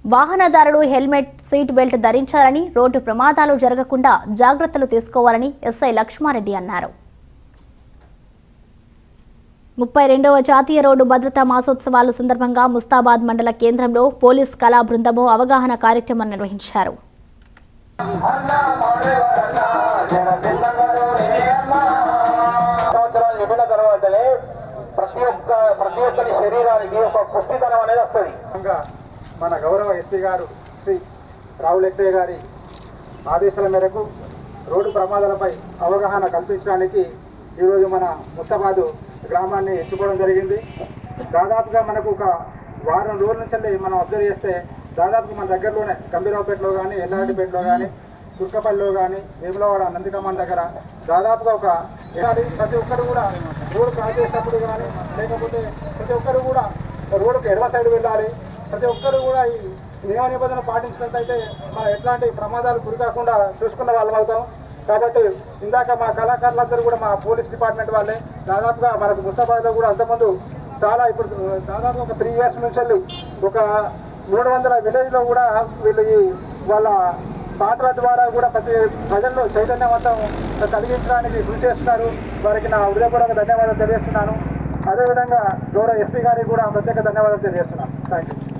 వాహనదారులు helmet seat belt ధరించాలని road ప్రమాదాలు జరగకుండా జాగ్రత్తలు తీసుకోవాలని ఎస్ఐ లక్ష్మారెడ్డి అన్నారు ముప్పై రెండవ జాతీయ రోడ్డు భద్రతా మాసోత్సవాల సందర్భంగా ముస్తాబాద్ మండల కేంద్రంలో పోలీస్ కళా బృందము అవగాహన కార్యక్రమం నిర్వహించారు సంవత్సరాలు నిండిన తర్వాతనే ప్రతి ఒక్క ప్రతి ఒక్కరి శరీరానికి ఒక పుష్టితనం అనేది వస్తుంది ముఖ్యంగా మన గౌరవ ఎస్పీ గారు శ్రీ రావుల్ ఎక్కయ్య గారి ఆదేశాల మేరకు రోడ్డు ప్రమాదాలపై అవగాహన కల్పించడానికి ఈరోజు మన ముస్తాబాదు గ్రామాన్ని ఎంచుకోవడం జరిగింది దాదాపుగా మనకు ఒక వారం రోజుల నుంచి మనం అబ్జర్వ్ చేస్తే దాదాపు మన దగ్గరలోనే గంభీరావుపేటలో కానీ ఎల్లారెడ్డిపేటలో కానీ తుర్కపల్లిలో కానీ వేములవాడ నందికమ్మన్ దగ్గర దాదాపుగా ఒక ఏడాది ప్రతి ఒక్కరు కూడా రోడ్డు క్రాస్ చేసేటప్పుడు కానీ లేకపోతే ప్రతి ఒక్కరు కూడా రోడ్డుకు ఎడమ సైడ్ వెళ్ళాలి ప్రతి ఒక్కరు కూడా ఈ నియమ నిబంధనలు పాటించినట్లయితే మనం ఎట్లాంటి ప్రమాదాలు గురి కాకుండా చూసుకున్న వాళ్ళం అవుతాం కాబట్టి ఇందాక మా కళాకారులందరూ కూడా మా పోలీస్ డిపార్ట్మెంట్ వాళ్ళే దాదాపుగా మనకు ముస్తాబాద్లో కూడా అంతకుముందు చాలా ఇప్పుడు దాదాపు ఒక త్రీ ఇయర్స్ నుంచి వెళ్ళి ఒక మూడు వందల విలేజ్లో కూడా వీళ్ళు ఈ వాళ్ళ పాటల ద్వారా కూడా ప్రతి ప్రజల్లో చైతన్యవంతం కలిగించడానికి కృషి చేస్తున్నారు వారికి నా హృదయపూర్వక ధన్యవాదాలు తెలియజేస్తున్నాను అదేవిధంగా గౌరవ ఎస్పీ గారికి కూడా ప్రత్యేక ధన్యవాదాలు తెలియజేస్తున్నాను థ్యాంక్ యూ